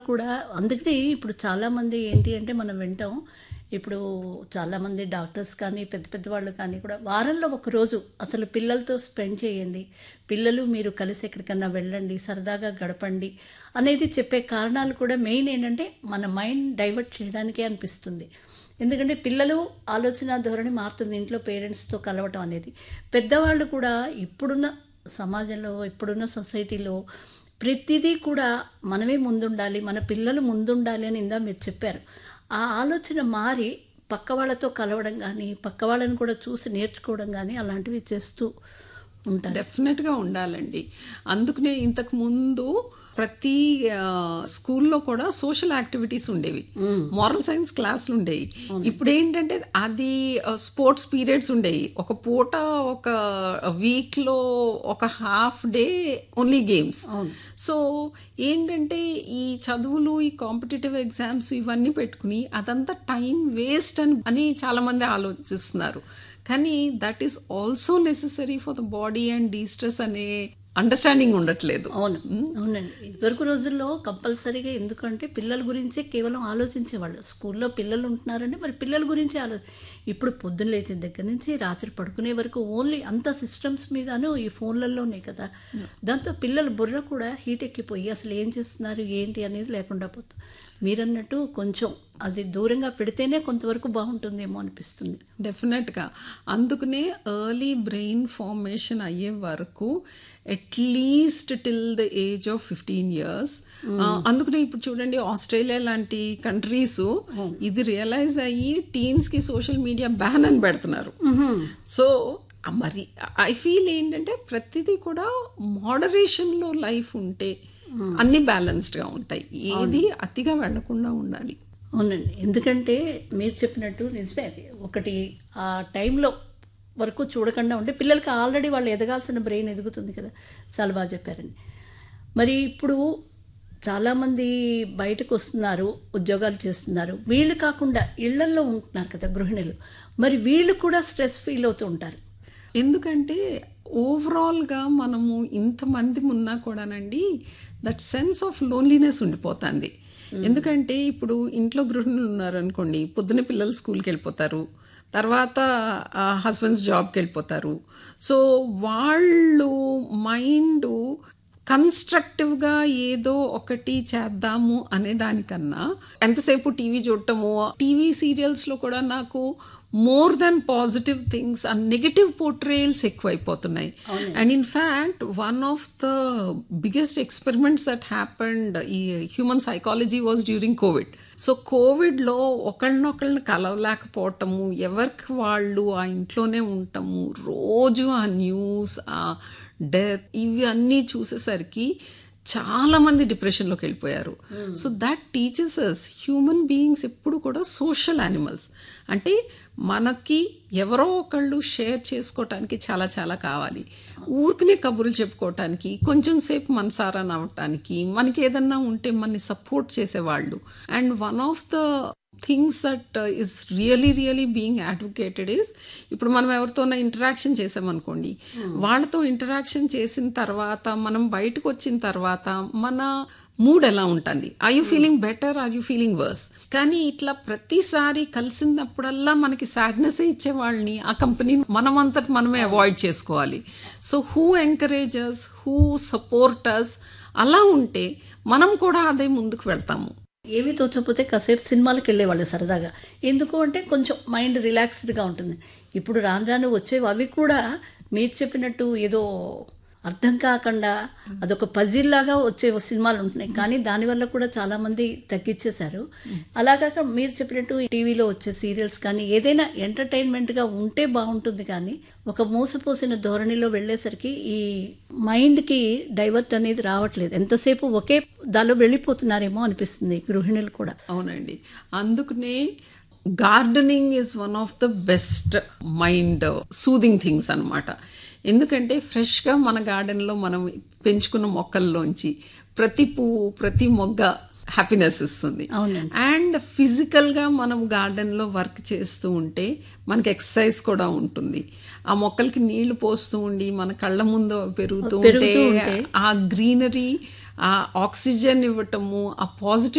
కూడా అందుకనే ఇప్పుడు చాలామంది ఏంటి అంటే మనం వింటాం ఇప్పుడు చాలామంది డాక్టర్స్ కానీ పెద్ద పెద్ద వాళ్ళు కానీ కూడా వారంలో ఒక రోజు అసలు పిల్లలతో స్పెండ్ చేయండి పిల్లలు మీరు కలిసి ఎక్కడికన్నా వెళ్ళండి సరదాగా గడపండి అనేది చెప్పే కారణాలు కూడా మెయిన్ ఏంటంటే మన మైండ్ డైవర్ట్ చేయడానికే అనిపిస్తుంది ఎందుకంటే పిల్లలు ఆలోచన ధోరణి మారుతుంది ఇంట్లో పేరెంట్స్తో కలవటం అనేది పెద్దవాళ్ళు కూడా ఇప్పుడున్న సమాజంలో ఇప్పుడున్న సొసైటీలో ప్రతిదీ కూడా మనమే ముందుండాలి మన పిల్లలు ముందుండాలి అని ఇందా మీరు చెప్పారు ఆ ఆలోచన మారి పక్క వాళ్ళతో కలవడం కానీ పక్క వాళ్ళని కూడా చూసి నేర్చుకోవడం కానీ అలాంటివి చేస్తూ ఉంటారు డెఫినెట్గా ఉండాలండి అందుకనే ఇంతకు ముందు ప్రతి ఆ, స్కూల్లో కూడా సోషల్ యాక్టివిటీస్ ఉండేవి మారల్ సైన్స్ క్లాసులు ఉండేవి ఇప్పుడు ఏంటంటే అది ఆ, స్పోర్ట్స్ పీరియడ్స్ ఉండేవి ఒక పూట ఒక వీక్లో ఒక half day only games so ఏంటంటే ఈ చదువులు ఈ కాంపిటేటివ్ ఎగ్జామ్స్ ఇవన్నీ పెట్టుకుని అదంతా టైం వేస్ట్ అని అని చాలా మంది ఆలోచిస్తున్నారు కానీ that is also necessary for the body and destress అనే అండర్స్టాండింగ్ ఉండట్లేదు అవును అవునండి ఇదివరకు రోజుల్లో కంపల్సరీగా ఎందుకంటే పిల్లల గురించే కేవలం ఆలోచించేవాళ్ళు స్కూల్లో పిల్లలు ఉంటున్నారంటే మరి పిల్లల గురించే ఆలో ఇప్పుడు పొద్దున్న లేచిన దగ్గర నుంచి రాత్రి పడుకునే వరకు ఓన్లీ అంత సిస్టమ్స్ మీదను ఈ ఫోన్లలోనే కదా దాంతో పిల్లల బుర్ర కూడా హీట్ ఎక్కిపోయి అసలు ఏం చేస్తున్నారు ఏంటి అనేది లేకుండా పోతుంది మీరన్నట్టు కొంచెం అది దూరంగా పెడితేనే కొంతవరకు బాగుంటుందేమో అనిపిస్తుంది డెఫినెట్గా అందుకనే ఎర్లీ బ్రెయిన్ ఫార్మేషన్ అయ్యే వరకు at least till the age of fifteen years అందుకనే ఇప్పుడు చూడండి ఆస్ట్రేలియా లాంటి కంట్రీస్ ఇది రియలైజ్ అయ్యి టీన్స్ కి సోషల్ మీడియా బ్యాన్ అని పెడుతున్నారు సో మరి ఐ ఫీల్ ఏంటంటే ప్రతిదీ కూడా మోడరేషన్ లో లైఫ్ ఉంటే అన్ని బ్యాలెన్స్డ్ గా ఉంటాయి ఏది అతిగా వెళ్లకుండా ఉండాలి అవునండి ఎందుకంటే మీరు చెప్పినట్టు నిజమే అది ఒకటి ఆ టైంలో వరకు చూడకుండా ఉంటే పిల్లలకి ఆల్రెడీ వాళ్ళు ఎదగాల్సిన బ్రెయిన్ ఎదుగుతుంది కదా చాలా బాగా చెప్పారండి మరి ఇప్పుడు చాలామంది బయటకు వస్తున్నారు ఉద్యోగాలు చేస్తున్నారు వీళ్ళు కాకుండా ఇళ్లల్లో ఉంటున్నారు కదా గృహిణులు మరి వీళ్ళు కూడా స్ట్రెస్ ఫీల్ అవుతూ ఉంటారు ఎందుకంటే ఓవరాల్గా మనము ఇంతమంది ఉన్నా కూడానండి దట్ సెన్స్ ఆఫ్ లోన్లీనెస్ ఉండిపోతుంది ఎందుకంటే ఇప్పుడు ఇంట్లో గృహిణులు ఉన్నారనుకోండి పొద్దున పిల్లలు స్కూల్కి వెళ్ళిపోతారు తర్వాత హస్బెండ్స్ జాబ్కి వెళ్ళిపోతారు సో వాళ్ళు మైండ్ కన్స్ట్రక్టివ్గా ఏదో ఒకటి చేద్దాము అనే దానికన్నా ఎంతసేపు టీవీ చూడటము టీవీ సీరియల్స్లో కూడా నాకు more than positive things uh negative portrayals ఎక్కువైపోతున్నాయి and in fact one of the biggest experiments that happened ఈ human psychology was during covid so కోవిడ్లో ఒకళ్ళనొకళ్ళని కలవలేకపోవటము ఎవరికి వాళ్ళు ఆ ఇంట్లోనే ఉండటము రోజు ఆ న్యూస్ ఆ డెత్ ఇవి అన్నీ చూసేసరికి చాలా మంది డిప్రెషన్లోకి వెళ్ళిపోయారు so that teachers us human beings ఎప్పుడు కూడా సోషల్ యానిమల్స్ అంటే మనకి ఎవరో ఒకళ్ళు షేర్ చేసుకోవటానికి చాలా చాలా కావాలి ఊరికనే కబుర్లు చెప్పుకోవటానికి కొంచెం సేపు మనసారా నవ్వటానికి మనకి ఏదన్నా ఉంటే మనని సపోర్ట్ చేసేవాళ్ళు and one of the things that is really really being advocated is ఇప్పుడు మనం ఎవరితోనైనా ఇంటరాక్షన్ చేసామనుకోండి వాళ్ళతో ఇంటరాక్షన్ చేసిన తర్వాత మనం బయటకు వచ్చిన తర్వాత మన మూడ్ ఎలా ఉంటుంది are you feeling better are you feeling worse కానీ ఇట్లా ప్రతిసారి కలిసినప్పుడల్లా మనకి సాడ్నెస్ ఇచ్చే వాళ్ళని ఆ కంపెనీ మనమంతట మనమే అవాయిడ్ చేసుకోవాలి so who encourages who supporters అలా ఉంటే మనం కూడా అదే ముందుకు వెళ్తాము ఏమీ తోచకపోతే కాసేపు సినిమాలకు వెళ్ళేవాళ్ళు సరదాగా ఎందుకు అంటే కొంచెం మైండ్ రిలాక్స్డ్గా ఉంటుంది ఇప్పుడు రాను రాను వచ్చేవి అవి కూడా మీరు చెప్పినట్టు ఏదో అర్థం కాకుండా అదొక పజిల్ లాగా వచ్చే సినిమాలు ఉంటున్నాయి కానీ దానివల్ల కూడా చాలామంది తగ్గించేశారు అలాగాక మీరు చెప్పినట్టు టీవీలో వచ్చే సీరియల్స్ కానీ ఏదైనా ఎంటర్టైన్మెంట్గా ఉంటే బాగుంటుంది కానీ ఒక మూసపోసిన ధోరణిలో వెళ్ళేసరికి ఈ మైండ్కి డైవర్ట్ అనేది రావట్లేదు ఎంతసేపు ఒకే దానిలో వెళ్ళిపోతున్నారేమో అనిపిస్తుంది గృహిణులు కూడా అవునండి అందుకనే gardening is one of the best mind soothing things అనమాట ఎందుకంటే ఫ్రెష్గా మన గార్డెన్లో మనం పెంచుకున్న మొక్కల్లోంచి ప్రతి పువ్వు ప్రతి మొగ్గ హ్యాపీనెస్ ఇస్తుంది అవునండి అండ్ ఫిజికల్గా మనం గార్డెన్లో వర్క్ చేస్తూ ఉంటే మనకి ఎక్సర్సైజ్ కూడా ఉంటుంది ఆ మొక్కలకి నీళ్లు పోస్తూ ఉండి మన కళ్ళ ముందు పెరుగుతూ ఉంటే పెరుగుతూ ఉంటే. ఆ గ్రీనరీ ఆ ఆక్సిజన్ ఇవ్వటము ఆ పాజిటివ్